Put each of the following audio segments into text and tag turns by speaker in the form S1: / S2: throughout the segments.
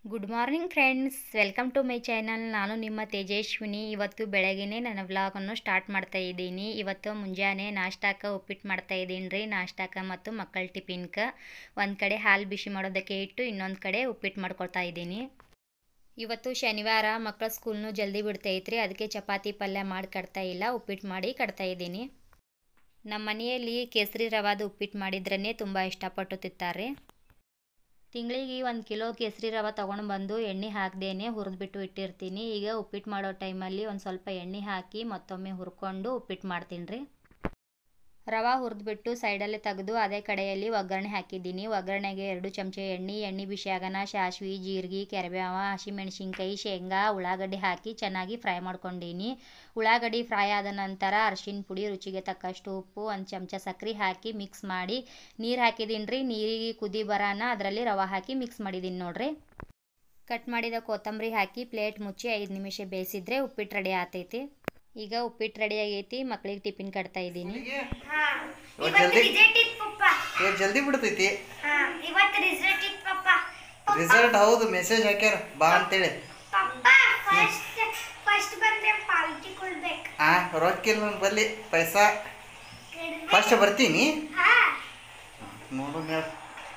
S1: Good morning friends welcome to my channel ನಾನು ನಿಮ್ಮ ತೇಜಸ್ವಿನಿ ಇವತ್ತು ಬೆಳಗ್ಗೆನೇ ನನ್ನ ವ್ಲಾಗನ್ನು ಸ್ಟಾರ್ಟ್ ಮಾಡ್ತಾ ಇದ್ದೀನಿ ಇವತ್ತು ಮುಂಜಾನೆ ನಾಷ್ಟಾಕ ಉಪ್ಪಿಟ್ಟು ಮಾಡ್ತಾ ಇದ್ದೀನಿ ರೀ ನಾಷ್ಟಾಕ ಮತ್ತು ಮಕ್ಕಳ ಟಿಫಿನ್ಗೆ ಒಂದು ಕಡೆ ಹಾಲು ಬಿಸಿ ಮಾಡೋದಕ್ಕೆ ಇಟ್ಟು ಇನ್ನೊಂದು ಕಡೆ ಉಪ್ಪಿಟ್ಟು ಮಾಡ್ಕೊಳ್ತಾ ಇದ್ದೀನಿ ಇವತ್ತು ಶನಿವಾರ ಮಕ್ಕಳ ಸ್ಕೂಲ್ನು ಜಲ್ದಿ ಬಿಡ್ತೈತ್ರಿ ಅದಕ್ಕೆ ಚಪಾತಿ ಪಲ್ಯ ಮಾಡಿ ಕಟ್ತಾ ಇಲ್ಲ ಉಪ್ಪಿಟ್ಟು ಮಾಡಿ ಕಟ್ತಾ ಇದ್ದೀನಿ ನಮ್ಮ ಮನೆಯಲ್ಲಿ ಕೇಸರಿ ರವಾದ ಉಪ್ಪಿಟ್ಟು ಮಾಡಿದ್ರೇ ತುಂಬ ಇಷ್ಟಪಟ್ಟು ತಿಂತಾರೆ ತಿಂಗಳಿಗೆ ಒಂದು ಕಿಲೋ ಕೇಸರಿ ರವೆ ತೊಗೊಂಡು ಬಂದು ಎಣ್ಣೆ ಹಾಕ್ದೇನೆ ಹುರಿದ್ಬಿಟ್ಟು ಇಟ್ಟಿರ್ತೀನಿ ಈಗ ಉಪ್ಪಿಟ್ಟು ಮಾಡೋ ಟೈಮಲ್ಲಿ ಒಂದು ಸ್ವಲ್ಪ ಎಣ್ಣೆ ಹಾಕಿ ಮತ್ತೊಮ್ಮೆ ಹುರ್ಕೊಂಡು ಉಪ್ಪಿಟ್ಟು ಮಾಡ್ತೀನಿ ರೀ ರವೆ ಹುರಿದ್ಬಿಟ್ಟು ಸೈಡಲ್ಲೇ ತೆಗೆದು ಅದೇ ಕಡೆಯಲ್ಲಿ ಒಗ್ಗರಣೆ ಹಾಕಿದ್ದೀನಿ ಒಗ್ಗರಣೆಗೆ ಎರಡು ಚಮಚ ಎಣ್ಣೆ ಎಣ್ಣೆ ಬಿಸಿ ಆಗೋಣ ಸಾಸ್ವೆ ಜೀರಿಗೆ ಕೆರಬೇವ ಹಸಿಮೆಣ್ಸಿನ್ಕಾಯಿ ಶೇಂಗಾ ಉಳ್ಳಾಗಡ್ಡಿ ಹಾಕಿ ಚೆನ್ನಾಗಿ ಫ್ರೈ ಮಾಡ್ಕೊಂಡೀನಿ ಉಳ್ಳಾಗಡ್ಡಿ ಫ್ರೈ ಆದ ನಂತರ ಅರಿಶಿನ ಪುಡಿ ರುಚಿಗೆ ತಕ್ಕಷ್ಟು ಉಪ್ಪು ಒಂದು ಚಮಚ ಸಕ್ಕರೆ ಹಾಕಿ ಮಿಕ್ಸ್ ಮಾಡಿ ನೀರು ಹಾಕಿದ್ದೀನಿ ರೀ ನೀರಿಗೆ ಕುದಿ ಬರಾನ ಅದರಲ್ಲಿ ರವೆ ಹಾಕಿ ಮಿಕ್ಸ್ ಮಾಡಿದ್ದೀನಿ ನೋಡ್ರಿ ಕಟ್ ಮಾಡಿದ ಕೊತ್ತಂಬರಿ ಹಾಕಿ ಪ್ಲೇಟ್ ಮುಚ್ಚಿ ಐದು ನಿಮಿಷ ಬೇಯಿಸಿದ್ರೆ ಉಪ್ಪಿಟ್ಟು ರೆಡಿ ಆತೈತಿ ಈಗ ಉಪ್ಪಿಟ್ಟು ರೆಡಿ ಆಗೈತಿ ಮಕ್ಳಿಗೆ ಟಿಫಿನ್ ಕಟ್ತಾ ಇದ್ದೀನಿ
S2: ಇವತ್ತು
S3: ಇವತ್ತು ಜಲ್ದಿ
S2: ರಿಸಲ್ಟ್ ಇತ್ತು ಪಪ್ಪ
S3: ಇವತ್ತು ಜಲ್ದಿ ಬಿಡ್ತೈತಿ
S2: ಹಾ ಇವತ್ತು ರಿಸಲ್ಟ್ ಇತ್ತು ಪಪ್ಪ
S3: ರಿಸಲ್ಟ್ ಹೌದು ಮೆಸೇಜ್ ಹಾಕ್ಯಾರ ಬಾ ಅಂತೇಳಿ
S2: ಪಪ್ಪ ಫಸ್ಟ್ ಫಸ್ಟ್ ಬಂದ್ರೆ ಪಾಲ್ಟಿ ಕೊಡ್ಬೇಕು
S3: ಆ ರೊಕ್ಕಿಲ್ಲ ನನ್ನ ಬಲ್ಲಿ ಪೈಸಾ ಫಸ್ಟ್ ಬರ್ತೀನಿ
S2: ಹಾ
S3: ನೋಡು ಮೇಡ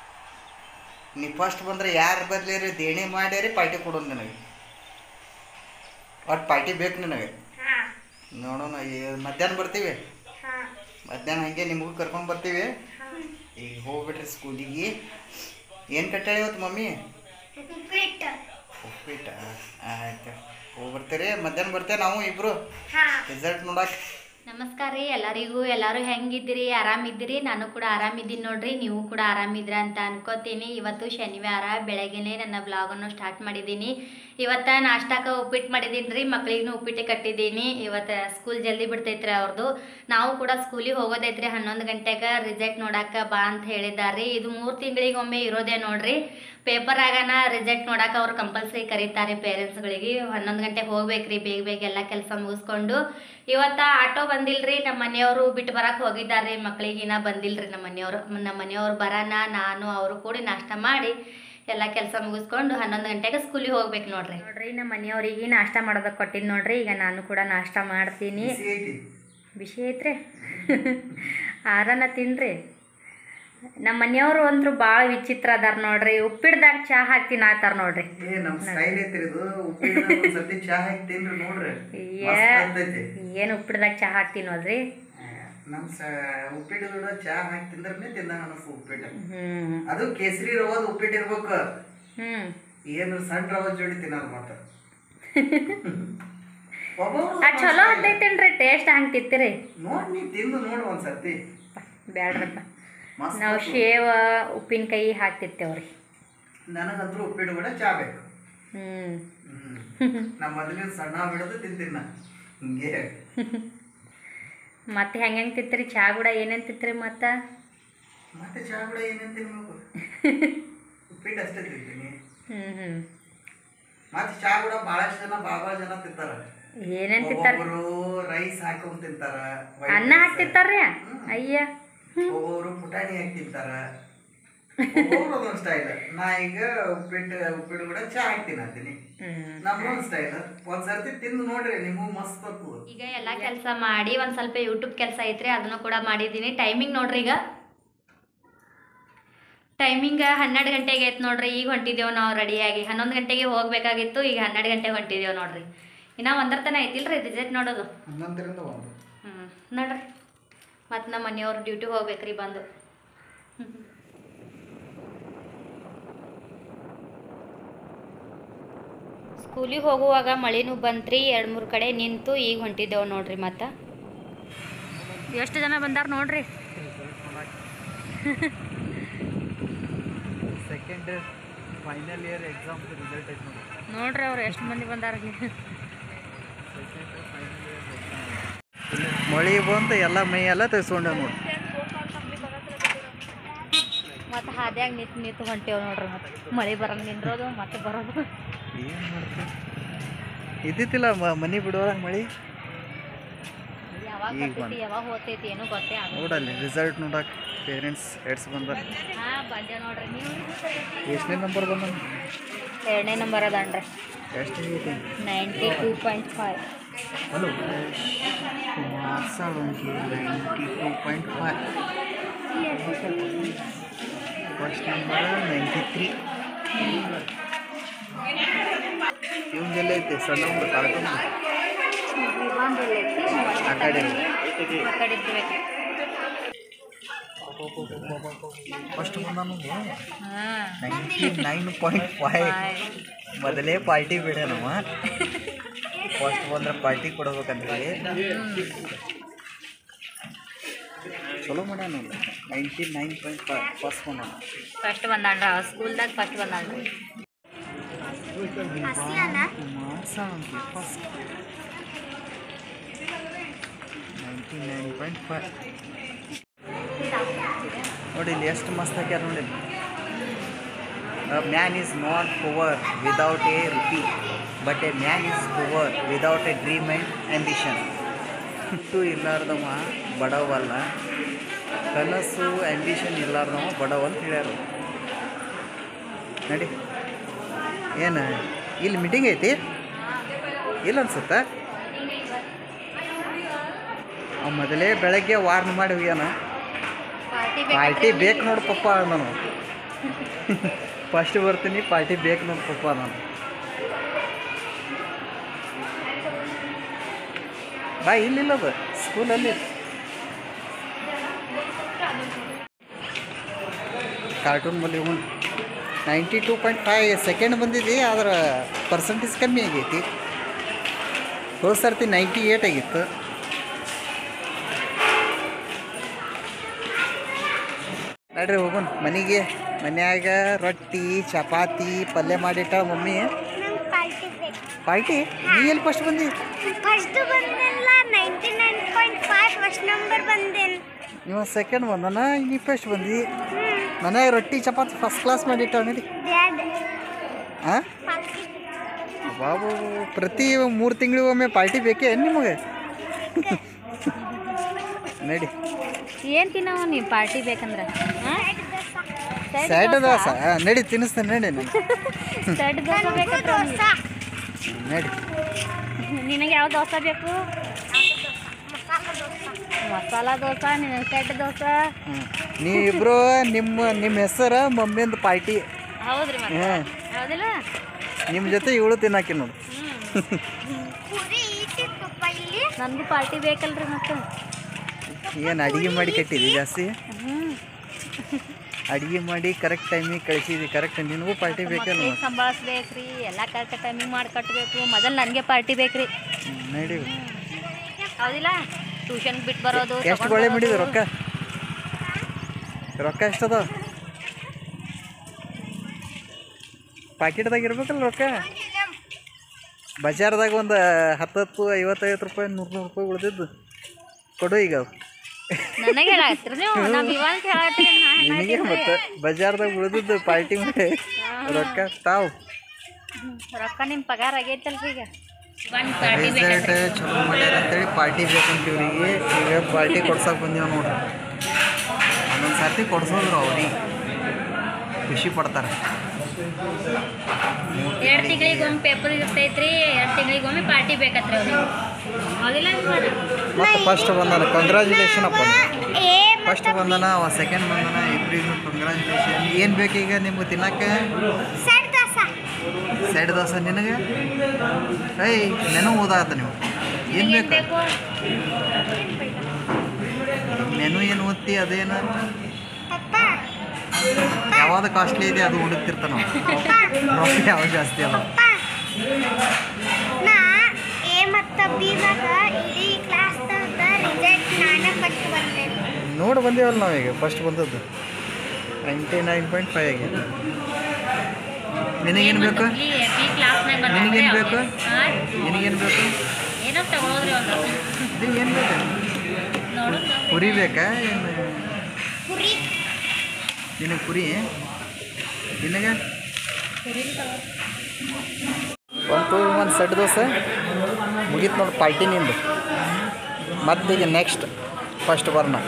S3: ನೀ ಫಸ್ಟ್ ಬಂದ್ರೆ ಯಾರು ಬರ್ಲಿರಿ ದೇಣಿ ಮಾಡ್ಯಾರಿ ಪಾರ್ಟಿ ಕೊಡೋದು ನಿನಗೆ ಒಟ್ಟು ಪಾರ್ಟಿ ಬೇಕು ನಿನಗೆ
S2: ಹಾ
S3: ನೋಡೋಣ ಈ- ಮಧ್ಯಾಹ್ನ ಬರ್ತೀವಿ
S2: ಹಾ
S3: ಮಧ್ಯಾಹ್ನ ಹಂಗೆ ನಿಮಗೂ ಕರ್ಕೊಂಡು ಬರ್ತೀವಿ ಈಗ ಹೋಗ್ಬಿಟ್ರಿ ಸ್ಕೂಲಿಗೆ ಏನು ಕಟ್ಟಾಳಿ ಇವತ್ತು ಮಮ್ಮಿ
S2: ಉಪ್ಪಿಟ್ಟು
S3: ಉಪ್ಪಿಟ್ಟ ಆಯ್ತು ಹೋಗಿ ಬರ್ತೀರಿ ಮಧ್ಯಾಹ್ನ ಬರ್ತೇವೆ ನಾವು ಇಬ್ರು
S2: ಹಾ
S3: ರಿಸಲ್ಟ್ ನೋಡಕ್ಕೆ
S1: ನಮಸ್ಕಾರ ರೀ ಎಲ್ಲರಿಗೂ ಎಲ್ಲರೂ ಹೆಂಗಿದ್ದೀರಿ ಆರಾಮಿದ್ದೀರಿ ನಾನು ಕೂಡ ಆರಾಮಿದ್ದೀನಿ ನೋಡ್ರಿ ನೀವು ಕೂಡ ಆರಾಮಿದ್ರ ಅಂತ ಅನ್ಕೋತೀನಿ ಇವತ್ತು ಶನಿವಾರ ಬೆಳಗ್ಗೆನೇ ನನ್ನ ಬ್ಲಾಗನ್ನು ಸ್ಟಾರ್ಟ್ ಮಾಡಿದ್ದೀನಿ ಇವತ್ತು ನಾಷ್ಟಾಕ ಉಪ್ಪಿಟ್ಟು ಮಾಡಿದ್ದೀನಿ ರೀ ಮಕ್ಳಿಗೂ ಉಪ್ಪಿಟ್ಟು ಕಟ್ಟಿದ್ದೀನಿ ಇವತ್ತು ಸ್ಕೂಲ್ ಜಲ್ದಿ ಬಿಡ್ತೈತ್ರಿ ಅವ್ರದ್ದು ನಾವು ಕೂಡ ಸ್ಕೂಲಿಗೆ ಹೋಗೋದೈತ್ರಿ ಹನ್ನೊಂದು ಗಂಟೆಗೆ ರಿಸಲ್ಟ್ ನೋಡಕ್ಕೆ ಬಾ ಅಂತ ಹೇಳಿದ್ದಾರೆ ಇದು ಮೂರು ತಿಂಗಳಿಗೊಮ್ಮೆ ಇರೋದೇ ನೋಡ್ರಿ ಪೇಪರ್ ಆಗಾನ ರಿಸಲ್ಟ್ ನೋಡಕ್ಕೆ ಅವ್ರು ಕಂಪಲ್ಸರಿ ಕರೀತಾರೆ ಪೇರೆಂಟ್ಸ್ಗಳಿಗೆ ಹನ್ನೊಂದು ಗಂಟೆಗೆ ಹೋಗ್ಬೇಕ್ರಿ ಬೇಗ ಬೇಗ ಎಲ್ಲ ಕೆಲಸ ಮುಗಿಸ್ಕೊಂಡು ಇವತ್ತ ಆಟೋ ಬಂದಿಲ್ರಿ ನಮ್ಮ ಮನೆಯವರು ಬಿಟ್ಟು ಬರಕ್ಕೆ ಹೋಗಿದ್ದಾರೆ ಮಕ್ಳಿಗೆ ಇನ್ನ ಬಂದಿಲ್ರಿ ನಮ್ಮ ಮನೆಯವರು ನಮ್ಮ ಮನೆಯವ್ರು ಬರೋಣ ನಾನು ಅವರು ಕೂಡಿ ನಾಷ್ಟ ಮಾಡಿ ಎಲ್ಲ ಕೆಲಸ ಮುಗಿಸ್ಕೊಂಡು ಹನ್ನೊಂದು ಗಂಟೆಗೆ ಸ್ಕೂಲಿಗೆ ಹೋಗ್ಬೇಕು ನೋಡ್ರಿ ನೋಡ್ರಿ ನಮ್ಮ ಮನೆಯವ್ರಿಗೆ ನಾಷ್ಟ ಮಾಡೋದಕ್ಕೆ ಕೊಟ್ಟಿದ್ದು ನೋಡ್ರಿ ಈಗ ನಾನು ಕೂಡ ನಾಷ್ಟ ಮಾಡ್ತೀನಿ
S3: ಬಿಸಿ ಐತಿ
S1: ಬಿಸಿ ಐತ್ರಿ ಆರನ ತಿನ್ರಿ ನಮ್ಮ ಮನೆಯವರು ಅಂದ್ರು ಭಾಳ ವಿಚಿತ್ರ ಅದಾರ ನೋಡ್ರಿ ಉಪ್ಪಿಡ್ದಾಗ ಚಾ ಹಾಕ್ತೀನಿ ಆತಾರ ನೋಡ್ರಿ
S3: ಏ ನಮ್ ಸ್ಟೈಲ್ ಐತ್ರಿ ಇದು ಉಪ್ಪಿಟ್ಟು ಒಂದ್ ಸರ್ತಿ ಚಾ ಹಾಕಿ ತಿನ್ರಿ ನೋಡ್ರಿ
S1: ಏ
S3: ಮಸ್ತ್ ಆಗ್ತೈತಿ
S1: ಏನು ಉಪ್ಪಿಡ್ದಾಗ ಚಾ ಹಾಕ್ತೀನಿ ನೋಡ್ರಿ
S3: ನಮ್ ಸ ಉಪ್ಪಿಟ್ಟು ಕೂಡ ಚಾ ಹಾಕಿ ತಿಂದ್ರನೇ ತಿಂದಂಗ ಅನಸ್ತು ಉಪ್ಪಿಟ್ಟು
S1: ಹ್ಞೂ
S3: ಅದು ಕೇಸರಿ ರವಾದ ಉಪ್ಪಿಟ್ಟು ಇರ್ಬೇಕು
S1: ಹ್ಞೂ
S3: ಏನು ಸಣ್ಣ ರವ ಜೋಡಿ ತಿನ್ನೋದು ಮಾತ್ರ ಒಬ್ಬೊಬ್ರು
S1: ಅದು ಚಲೋ ಹತ್ತೈತೇನ್ರಿ ಟೇಸ್ಟ್ ಹಂಗೆ ತಿಂತೀರಿ
S3: ನೋಡ್ ನೀ ತಿಂದು ನೋಡು ಒಂದ್ ಸರ್ತಿ
S1: ಬ್ಯಾಡ್ರಪ್ಪ
S3: ಮಸ್ತ್
S1: ನಾವು
S3: ಆಗ್ತದೆ.
S1: ಶೇವ ಉಪ್ಪಿನಕಾಯಿ ಹಾಕ್ತಿರ್ತೇವ್ರಿ
S3: ನನಗಂತೂ ಉಪ್ಪಿಟ್ಟು ಕೂಡ ಚಾ ಬೇಕು
S1: ಹ್ಞೂ
S3: ಹ್ಮ್. ನಾ ಮೊದಲಿನ ಸಣ್ಣ ಬಿಡೋದು ತಿಂತೀನಿ ನಾ ಹಿಂಗೆ
S1: ಮತ್ತೆ ಹೆಂಗೆ ಹೆಂಗೆ ತಿಂತೀರಿ ಚಾ ಕೂಡ ಏನೇನು ತಿಂತೀರಿ ಮತ್ತೆ
S3: ಮತ್ತೆ ಚಾ ಕೂಡ ಏನೇನು ತಿನ್ಬೇಕು ಉಪ್ಪಿಟ್ಟು ಅಷ್ಟೇ ತಿಂತೀನಿ
S1: ಹ್ಞೂ ಹ್ಞೂ
S3: ಮತ್ತೆ ಚಾ ಕೂಡ ಬಹಳಷ್ಟು ಜನ ಭಾಳ ಭಾಳ ಜನ ತಿಂತಾರ
S1: ಏನೇನು ತಿಂತಾರ
S3: ಒಬ್ಬೊಬ್ರು ರೈಸ್ ಹಾಕೊಂಡ್ ತಿಂತಾರ white
S1: ಅನ್ನ
S3: rice.
S1: ಹಾಕ್ತಿರ್ತಾರ್ರಿ
S3: ಹ್ಮ್.
S1: ಅಯ್ಯ
S3: ಒಬ್ಬೊಬ್ರು ಪುಟಾಣಿ ಹಾಕಿ ತಿಂತಾರ ಒಬ್ಬೊಬ್ರು ಒಂದೊಂದು ಸ್ಟೈಲ್ ನಾ ಈಗ ಉಪ್ಪಿಟ್ಟು ಉಪ್ಪಿಟ್ಟು ಕೂಡ ಚಾ ಹಾಕ್ತೀನಿ ಅಂತೀನಿ
S1: ಹ್ಞೂ
S3: ನಮ್ದೊಂದು ಸ್ಟೈಲ್ ಒಂದ್ ಸರ್ತಿ ತಿಂದು ನೋಡ್ರಿ ನಿಮಗೂ ಮಸ್ತ್ ಬರ್ತದ
S1: ಈಗ ಎಲ್ಲ ಕೆಲಸ ಮಾಡಿ ಒಂದು ಸ್ವಲ್ಪ ಯೂಟ್ಯೂಬ್ ಕೆಲಸ ಐತ್ರಿ ಅದನ್ನು ಕೂಡ ಮಾಡಿದ್ದೀನಿ ಟೈಮಿಂಗ್ ನೋಡ್ರಿ ಈಗ ಟೈಮಿಂಗ್ ಹನ್ನೆರಡು ಗಂಟೆಗೆ ಐತೆ ನೋಡ್ರಿ ಈಗ ಹೊಂಟಿದ್ದೇವೆ ನಾವು ರೆಡಿಯಾಗಿ ಹನ್ನೊಂದು ಗಂಟೆಗೆ ಹೋಗಬೇಕಾಗಿತ್ತು ಈಗ ಹನ್ನೆರಡು ಗಂಟೆಗೆ ಹೊಂಟಿದ್ದೇವೆ ನೋಡ್ರಿ ಇನ್ನು ಒಂದರ ತನ ಐತಿಲ್ರಿ ರಿಸಲ್ಟ್ ನೋಡೋದು
S3: ಹನ್ನೊಂದರಿಂದ ಒಂದು
S1: ಹ್ಞೂ ನೋಡ್ರಿ ಮತ್ತು ನಮ್ಮ ಮನೆಯವ್ರು ಡ್ಯೂಟಿಗೆ ಹೋಗ್ಬೇಕ್ರಿ ಬಂದು ಸ್ಕೂಲಿಗೆ ಹೋಗುವಾಗ ಮಳೆನೂ ಬಂತ್ರಿ ಎರಡು ಮೂರು ಕಡೆ ನಿಂತು ಈಗ ಹೊಂಟಿದ್ದೇವೆ ನೋಡ್ರಿ ಮತ್ತು ಎಷ್ಟು ಜನ ಬಂದಾರ ನೋಡ್ರಿ
S3: second final year exam result ಐತೆ ನೋಡಿ
S1: ನೋಡ್ರಿ ಅವ್ರು ಎಷ್ಟು ಮಂದಿ ಬಂದಾರ
S3: ಮಳಿ ಬಂತು ಎಲ್ಲ ಮೈ ಎಲ್ಲ ತೆಗೆಸ್ಕೊಂಡೆ ನೋಡಿ
S1: ಮತ್ತು ಹಾದ್ಯಾಗ ನಿಂತು ನಿಂತು ಹೊಂಟೇವ್ ನೋಡ್ರಿ ಮತ್ತೆ ಮಳೆ ಬರಂಗೆ ನಿಂದ್ರೋದು ಮತ್ತೆ ಬರೋದು
S3: ಏನು ಮಾಡ್ತೀವಿ ಇದ್ದಿತ್ತಿಲ್ಲ ಮನಿ ಬಿಡುವಾಗ ಮಳಿ
S1: ಯಾವಾಗ
S3: ಈಗ
S1: ಬರ್ತೈತಿ
S3: ಬಂತು.
S1: ಯಾವಾಗ ಹೋಗ್ತೈತಿ ಏನೂ ಗೊತ್ತೇ ಆಗಲ್ಲ
S3: ನೋಡಲ್ಲಿ ರಿಸಲ್ಟ್ ನೋಡಕ್ಕೆ ಪೇರೆಂಟ್ಸ್ ಹೆಡ್ಸ್ ಬಂದ
S1: ಹಾಂ ಬಂದೆ ನೋಡ್ರಿ ನೀವು
S3: ಎಷ್ಟನೇ ನಂಬರ್ ಬಂದ
S1: ಎರಡನೇ ನಂಬರ್ ಅದನ್ರಿ
S3: ಎಷ್ಟು ಆಗೈತಿ
S1: ninety two point five
S3: hello Kumar Salanki ninety two point five first number ninety three ಇವಂದೆಲ್ಲ ಐತೆ ಸಣ್ಣ ಒಂದು ಕಾರ್ಟೂನ್ ಆ ಕಡೆ
S1: ಆ ಕಡೆ ಇರ್ಬೇಕು
S3: ಫಸ್ಟ್ ಬಂದಾನು
S1: ಹಾಂ
S3: ನೈಂಟಿ ನೈನ್ ಪಾಯಿಂಟ್ ಫೈವ್ ಮೊದಲೇ ಪಾರ್ಟಿ ಬಿಡ ನಾವು ಫಸ್ಟ್ ಬಂದ್ರೆ ಪಾರ್ಟಿ ಕೊಡ್ಬೇಕಂತೇಳಿ ಚಲೋ ಮಾಡ್ಯಾನ ninety nine point five first ಬಂದಾನ
S1: ಫಸ್ಟ್ ಬಂದಾನ್ರ ಸ್ಕೂಲ್ದಾಗ ಫಸ್ಟ್ ಬಂದಾನ್ರಿ
S2: ಹಸಿಯಲ್ಲ
S3: ಮಾಡ್ಸಂತಿ first ninety nine point five ನೋಡಿ ಇಲ್ಲಿ ಎಷ್ಟು ಮಸ್ತ್ ಹಾಕ್ಯಾರ ನೋಡಿ man is not power without a rupee but a man is power without a dream and ambition ಹುಟ್ಟು ಇಲ್ಲಾರ್ದವ ಬಡವಲ್ಲ ಕನಸು ಆ್ಯಂಬಿಷನ್ ಇಲ್ಲಾರ್ದವ ಬಡವ ಅಂತ ಹೇಳ್ಯಾರ ನಡಿ ಏನು ಇಲ್ಲಿ ಮೀಟಿಂಗ್ ಐತಿ ಇಲ್ಲ ಅನ್ಸುತ್ತಾ ಅವ ಮೊದಲೇ ಬೆಳಗ್ಗೆ ವಾರ್ನ್ ಮಾಡಿ ಹೋಗ್ಯಾನ
S1: ಪಾರ್ಟಿ
S3: ಪಾರ್ಟಿ ಬೇಕು ನೋಡು ಪಪ್ಪ ನಾನು ಫಸ್ಟ್ ಬರ್ತೀನಿ ಪಾರ್ಟಿ ಬೇಕು ನೋಡು ಪಪ್ಪ ನಾನು ಬಾ ಇಲ್ಲಿಲ್ಲ ಅದು ಸ್ಕೂಲಲ್ಲಿ ಕಾರ್ಟೂನ್ ಬಲ್ಲಿ ಒಂದು ninety two point five second ಬಂದಿದೆ ಆದ್ರೆ ಪರ್ಸೆಂಟೇಜ್ ಕಮ್ಮಿ ಆಗೈತಿ ಹೋದ ಸರ್ತಿ ನೈಂಟಿ ಏಟ್ ಆಗಿತ್ತು ನಡ್ರಿ ಹೋಗೋಣ ಮನೆಗೆ ಮನ್ಯಾಗ ರೊಟ್ಟಿ ಚಪಾತಿ ಪಲ್ಯ ಮಾಡಿಟ್ಟ ಮಮ್ಮಿ
S2: ನಂಗೆ ಪಾರ್ಟಿ ಬೇಕು
S3: ಪಾರ್ಟಿ ನೀ ಎಲ್ಲಿ ಫಸ್ಟ್ ಬಂದಿ
S2: ಫಸ್ಟ್ ಬಂದಿಲ್ಲ ninety nine point five first number ಬಂದೇನು
S3: ಇವ ಸೆಕೆಂಡ್ ಬಂದನ ನೀ ಫಸ್ಟ್ ಬಂದಿ ಮನ್ಯಾಗ ರೊಟ್ಟಿ ಚಪಾತಿ ಫಸ್ಟ್ ಕ್ಲಾಸ್ ಮಾಡಿಟ್ಟ ನಡಿ
S2: ಡ್ಯಾಡ್
S3: ಹಾಂ
S2: ಪಾರ್ಟಿ
S3: ಬಾಬು ಪ್ರತಿ ಮೂರು ತಿಂಗಳಿಗೊಮ್ಮೆ ಪಾರ್ಟಿ ಬೇಕೇ ನಿಮಗೆ ನಡಿ
S1: ಏನು ತಿನ್ನವ ನೀವು ಪಾರ್ಟಿ ಬೇಕಂದ್ರೆ ಹಾಂ
S3: ಸ್ಯಾಡ್ ದೋಸ ಆ, ನಡಿ ತಿನ್ನಿಸ್ತೇನೆ ನಡಿ ನಾನು
S1: ಸೆಡ್ ದೋಸೆ ಬೇಕಂದ್ರೆ
S2: ದೋಸೆ
S3: ನಡಿ
S1: ನಿನಗೆ ಯಾವ ದೋಸೆ ಬೇಕು
S2: ಮಸಾಲ ದೋಸೆ
S1: ಮಸಾಲ ದೋಸೆ ನಿನಗೆ ಸೆಡ್ ದೋಸೆ
S3: ಹ್ಞೂ ನೀವಿಬ್ರು ನಿಮ್ಮ ನಿಮ್ಮ ಹೆಸರು ಮಮ್ಮಿಂದ ಪಾರ್ಟಿ
S1: ಹೌದ್ರಿ ಮತ್ತೆ
S3: ಹಾಂ
S1: ಹೌದಿಲ್ಲ
S3: ನಿಮ್ಮ ಜೊತೆ ಇವಳು ತಿನ್ನಾಕಿ ನೋಡು
S2: ಪುರಿ ಈಟಿತ್ತಪ್ಪ ಇಲ್ಲಿ
S1: ನನಗೂ ಪಾರ್ಟಿ ಬೇಕಲ್ರಿ ಮತ್ತೆ
S3: ಏನು ಅಡುಗೆ ಮಾಡಿ ಕಟ್ಟಿದಿ ಜಾಸ್ತಿ
S1: ಹ್ಞೂ
S3: ಅಡುಗೆ ಮಾಡಿ ಕರೆಕ್ಟ್ ಟೈಮಿಗೆ ಕಳಿಸಿದಿ ಕರೆಕ್ಟ್ ನಿನಗೂ ಪಾರ್ಟಿ ಬೇಕಲ್ಲ
S1: ಮಕ್ಳಿಗೆ ಸಂಭಾಳಿಸ್ಬೇಕ್ರಿ ಎಲ್ಲ ಕರೆಕ್ಟ್ ಟೈಮಿಗೆ ಮಾಡಿ ಕಟ್ಟಬೇಕು ಮೊದಲು ನನಗೆ ಪಾರ್ಟಿ ಬೇಕ್ರಿ
S3: ಹ್ಮ್, ನಡಿ
S1: ಹೌದಿಲ್ಲ ಟ್ಯೂಷನ್ಗೆ ಬಿಟ್ಟು ಬರೋದು
S3: ಎಷ್ಟು
S1: ತಗೊಂಡ್
S3: ಗೊಳೆ
S1: ಬರೋದು.
S3: ಮಾಡಿದ ರೊಕ್ಕ ರೊಕ್ಕ ಎಷ್ಟದ ಪಾಕಿಟ್ದಾಗ ಇರ್ಬೇಕಲ್ಲ ರೊಕ್ಕ ಬಜಾರ್ದಾಗ ಒಂದು ಹತ್ತತ್ತು ಐವತ್ತೈವತ್ತು ರೂಪಾಯಿ ನೂರು ನೂರು ರೂಪಾಯಿ ಉಳ್ದಿದ್ದು ಕೊಡು ಈಗ ಅವು.
S1: ನನಗೆ ಹೇಳತ್ರಿ ನೀವು ನಮ್ಮ ಇವಾಗ ಹೇಳತ್ತೀರಿ
S3: ನಿನಗೆ ಮತ್ತೆ ಬಜಾರ್ದಾಗ ಉಳ್ದಿದ್ದು ಪಾರ್ಟಿ ಮಾಡಿ ರೊಕ್ಕ ತಾವು
S1: ರೊಕ್ಕ ನಿಮ್ಮ ಪಗಾರ ಆಗೈತಲ್ರಿ ಈಗ ಒಂದು ಪಾರ್ಟಿ
S3: ರಿಸಲ್ಟ್ ಚಲೋ ಮಾಡ್ಯಾರ ಅಂತೇಳಿ ಪಾರ್ಟಿ ಬೇಕಂತ ಇವ್ರಿಗೆ ಈಗ ಪಾರ್ಟಿ ಕೊಡ್ಸಕ್ಕೆ ಬಂದೀವಿ ನೋಡ್ರಿ ಒಂದೊಂದು ಸರ್ತಿ ಕೊಡ್ಸೋದ್ರು ಅವ್ರಿಗೆ ಖುಷಿ ಪಡ್ತಾರೆ
S1: ಎರಡು ತಿಂಗಳಿಗೊಮ್ಮೆ ಪೇಪರ್ ಇರ್ತೈತ್ರಿ ಎರಡು ತಿಂಗಳಿಗೊಮ್ಮೆ ಪಾರ್ಟಿ ಬೇಕತ್ರಿ ಅವ್ರಿಗೆ ಹೌದಿಲ್ಲ
S3: ಮತ್ತು ಫಸ್ಟ್ ಬಂದನ ಕಂಗ್ರ್ಯಾಚುಲೇಷನ್ ಅಪ್ಪ
S2: ಏ
S3: ಫಸ್ಟ್ ಬಂದನ ಅವ ಸೆಕೆಂಡ್ ಬಂದನ ಇಬ್ಬರಿಗೂ ಕಂಗ್ರ್ಯಾಚುಲೇಷನ್ ಏನು ಬೇಕೀಗ ನಿಮ್ಗೆ ತಿನ್ನಕ್ಕೆ
S2: ಸೆಟ್ ದೋಸೆ
S3: ಸೈಡ್ ದೋಸೆ ನಿನಗೆ ಏಯ್ ನೆನೂ ಓದಾತ ನೀವು ಏನು
S1: ಏನು
S3: ಬೇಕು
S1: ಬೇಕು
S3: ಮೆನು ಏನು ಓದ್ತಿ ಅದೇನು
S2: ಪಪ್ಪ
S3: ಯಾವ್ದು ಕಾಸ್ಟ್ಲಿ ಇದೆ ಅದು ಹುಡುಕ್ತಿರ್ತಾನ
S2: ಪಪ್ಪ
S3: ರೊಕ್ಕ ಯಾವ್ದು ಜಾಸ್ತಿ ಅಲ್ಲ
S2: ಪಪ್ಪ ನಾ ಎ ಮತ್ತು ಬಿದಾಗ ಇಡೀ ಕ್ಲಾಸ್ದಾಗ ರಿಸಲ್ಟ್ ನಾನೇ ಫಸ್ಟ್ ಬಂದೆ
S3: ನೋಡಿ ಬಂದೇವಲ್ಲ ನಾವೀಗ ಫಸ್ಟ್ ಬಂದದ್ದು ನೈಂಟಿ ನೈನ್ ಪಾಯಿಂಟ್ ಫೈವ್ ಆಗಿದೆ ನಿನಗೇನು ಬೇಕು
S1: ಕ್ಲಾಸ್ನಾಗ
S3: ನಿನಗೇನು ಬೇಕು ನಿನಗೇನು ಬೇಕು
S1: ಏನೋ ತಗೊಳೋದ್ರಿ ಒಂದು
S3: ಇದು ಏನು ಬೇಕು
S1: ನೋಡು
S3: ಪುರಿ ಬೇಕಾ ಏನು
S2: ಪುರಿ
S3: ನಿನಗೆ ಪುರಿ ನಿನಗೆ ಒಂದು ಪುರಿ ಒಂದು ಸೆಟ್ ದೋಸೆ ಮುಗೀತು ನೋಡಿ ಪಾರ್ಟಿ ನಿಂದು ಮತ್ತೀಗ ನೆಕ್ಸ್ಟ್ ಫಸ್ಟ್ ಬರ್ನ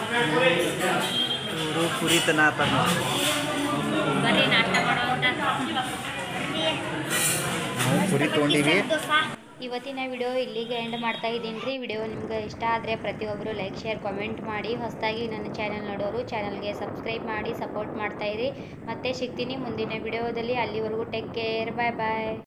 S3: ಇವರು ಪುರಿ ತನ ಆತಾರ
S1: ಬರ್ರಿ ನಾಷ್ಟ ಮಾಡೋಣ
S3: ಕುರಿ ತೊಗೊಂಡಿವಿ
S1: ಇವತ್ತಿನ ವಿಡಿಯೋ ಇಲ್ಲಿಗೆ ಎಂಡ್ ಮಾಡ್ತಾ ಇದ್ದೀನಿ ರೀ ವಿಡಿಯೋ ನಿಮ್ಗೆ ಇಷ್ಟ ಆದರೆ ಪ್ರತಿಯೊಬ್ಬರು ಲೈಕ್ ಶೇರ್ ಕಾಮೆಂಟ್ ಮಾಡಿ ಹೊಸದಾಗಿ ನನ್ನ ಚಾನಲ್ ನೋಡೋರು ಚಾನಲ್ಗೆ ಸಬ್ಸ್ಕ್ರೈಬ್ ಮಾಡಿ ಸಪೋರ್ಟ್ ಮಾಡ್ತಾ ಇರಿ ಮತ್ತೆ ಸಿಗ್ತೀನಿ ಮುಂದಿನ ವಿಡಿಯೋದಲ್ಲಿ ಅಲ್ಲಿವರೆಗೂ ಟೇಕ್ ಕೇರ್ ಬಾಯ್ ಬಾಯ್